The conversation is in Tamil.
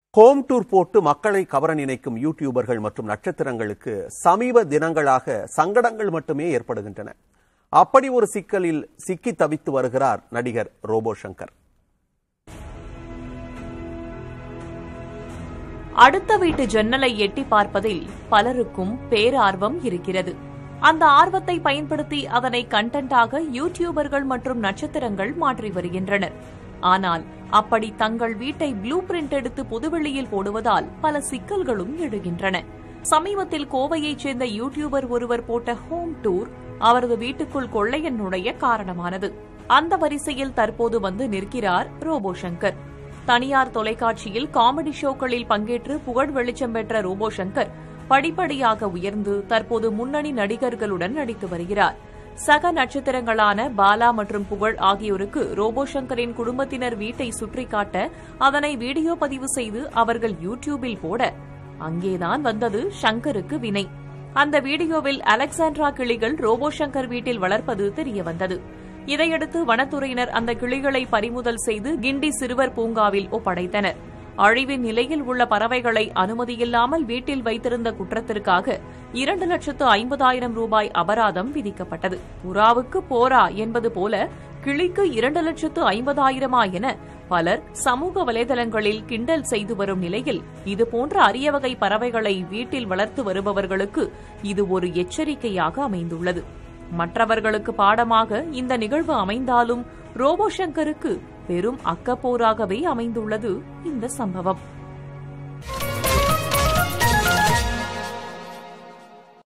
ஹோம் டூர் போட்டு மக்களை கவர நினைக்கும் யூடியூபர்கள் மற்றும் நட்சத்திரங்களுக்கு சமீப தினங்களாக சங்கடங்கள் மட்டுமே ஏற்படுகின்றன அப்படி ஒரு சிக்கலில் சிக்கி தவித்து வருகிறார் நடிகர் ரோபோ சங்கர் அடுத்த வீட்டு ஜன்னலை எட்டி பார்ப்பதில் பலருக்கும் பேரார்வம் இருக்கிறது அந்த ஆர்வத்தை பயன்படுத்தி அதனை கண்டென்ட்டாக யூடியூபர்கள் மற்றும் நட்சத்திரங்கள் மாற்றி வருகின்றனர் ஆனால் அப்படி தங்கள் வீட்டை ப்ளூ பிரிண்ட் எடுத்து பொதுவெளியில் போடுவதால் பல சிக்கல்களும் எழுகின்றன சமீபத்தில் கோவையைச் சேர்ந்த யூடியூபர் ஒருவர் போட்ட ஹோம் டூர் அவரது வீட்டுக்குள் கொள்ளையன் நுழைய காரணமானது அந்த வரிசையில் தற்போது வந்து நிற்கிறார் ரோபோ சங்கர் தனியார் தொலைக்காட்சியில் காமெடி ஷோக்களில் பங்கேற்று புகழ் வெளிச்சம் பெற்ற ரோபோ சங்கர் படிப்படியாக உயர்ந்து தற்போது முன்னணி நடிகர்களுடன் நடித்து வருகிறார் சக நட்சத்திரங்களான பாலா மற்றும் புகழ் ஆகியோருக்கு ரோபோ சங்கரின் குடும்பத்தினர் வீட்டை சுற்றி காட்ட அதனை வீடியோ பதிவு செய்து அவர்கள் யூடியூபில் போட அங்கேதான் வந்தது சங்கருக்கு வினை அந்த வீடியோவில் அலெக்சாண்ட்ரா கிளிகள் ரோபோ சங்கர் வீட்டில் வளர்ப்பது தெரியவந்தது இதையடுத்து வனத்துறையினர் அந்த கிளிகளை பறிமுதல் செய்து கிண்டி சிறுவர் பூங்காவில் ஒப்படைத்தனர் அழிவின் நிலையில் உள்ள பறவைகளை அனுமதியில்லாமல் வீட்டில் வைத்திருந்த குற்றத்திற்காக இரண்டு லட்சத்து ஐம்பதாயிரம் ரூபாய் அபராதம் விதிக்கப்பட்டது புறாவுக்கு போரா என்பது போல கிளிக்கு இரண்டு லட்சத்து ஐம்பதாயிரமா என பலர் சமூக வலைதளங்களில் கிண்டல் செய்து வரும் நிலையில் இதுபோன்ற அரிய வகை பறவைகளை வீட்டில் வளர்த்து வருபவர்களுக்கு இது ஒரு எச்சரிக்கையாக அமைந்துள்ளது மற்றவர்களுக்கு பாடமாக இந்த நிகழ்வு அமைந்தாலும் ரோபோ சங்கருக்கு பெரும் அக்கப்போராகவே அமைந்துள்ளது இந்த சம்பவம்